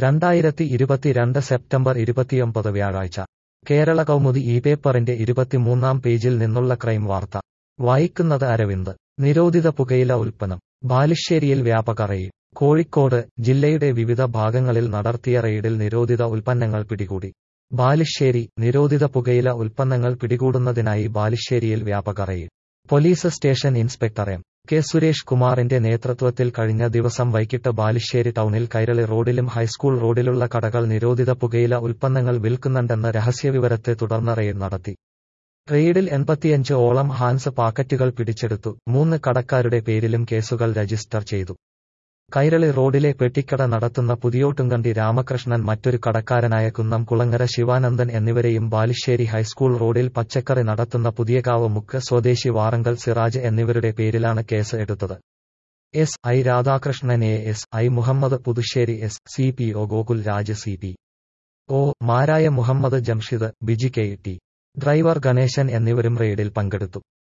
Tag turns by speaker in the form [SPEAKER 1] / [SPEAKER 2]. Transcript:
[SPEAKER 1] രണ്ടായിരത്തി ഇരുപത്തിരണ്ട് സെപ്റ്റംബർ ഇരുപത്തിയൊമ്പത് വ്യാഴാഴ്ച കേരള കൗമുദി ഈ പേപ്പറിന്റെ ഇരുപത്തിമൂന്നാം പേജിൽ നിന്നുള്ള ക്രൈം വാർത്ത വായിക്കുന്നത് അരവിന്ദ് നിരോധിത പുകയില ഉൽപ്പന്നം ബാലുശ്ശേരിയിൽ വ്യാപക റെയ്ഡ് കോഴിക്കോട് ജില്ലയുടെ വിവിധ ഭാഗങ്ങളിൽ നടത്തിയ റെയ്ഡിൽ നിരോധിത ഉൽപ്പന്നങ്ങൾ പിടികൂടി ബാലുശ്ശേരി നിരോധിത പുകയില ഉൽപ്പന്നങ്ങൾ പിടികൂടുന്നതിനായി ബാലുശ്ശേരിയിൽ വ്യാപക raid police station inspector M K Suresh കുമാറിന്റെ നേതൃത്വത്തിൽ കഴിഞ്ഞ ദിവസം വൈകിട്ട് ബാലുശ്ശേരി ടൗണിൽ കൈരളി റോഡിലും ഹൈസ്കൂൾ റോഡിലുള്ള കടകൾ നിരോധിത പുകയില ഉൽപ്പന്നങ്ങൾ വിൽക്കുന്നുണ്ടെന്ന രഹസ്യവിവരത്തെ തുടർന്ന് റെയ്ഡ് നടത്തി റെയ്ഡിൽ എൺപത്തിയഞ്ച് ഓളം ഹാൻസ് പാക്കറ്റുകൾ പിടിച്ചെടുത്തു മൂന്ന് കടക്കാരുടെ പേരിലും കേസുകൾ രജിസ്റ്റർ ചെയ്തു കൈരളി റോഡിലെ പെട്ടിക്കട നടത്തുന്ന പുതിയോട്ടുംകണ്ടി രാമകൃഷ്ണൻ മറ്റൊരു കടക്കാരനായ കുന്നം കുളങ്ങര ശിവാനന്ദൻ എന്നിവരെയും ബാലുശ്ശേരി ഹൈസ്കൂൾ റോഡിൽ പച്ചക്കറി നടത്തുന്ന പുതിയകാവ് മുക്ക് സ്വദേശി വാറങ്കൽ സിറാജ് എന്നിവരുടെ പേരിലാണ് കേസ് എടുത്തത് S I Radhakrishnan A S I Muhammad Puthussery S C P O Gokul Raj C P O മാരായ Muhammad Jamshid Biji K T driver Ganesan എന്നിവരും റെയ്ഡിൽ പങ്കെടുത്തു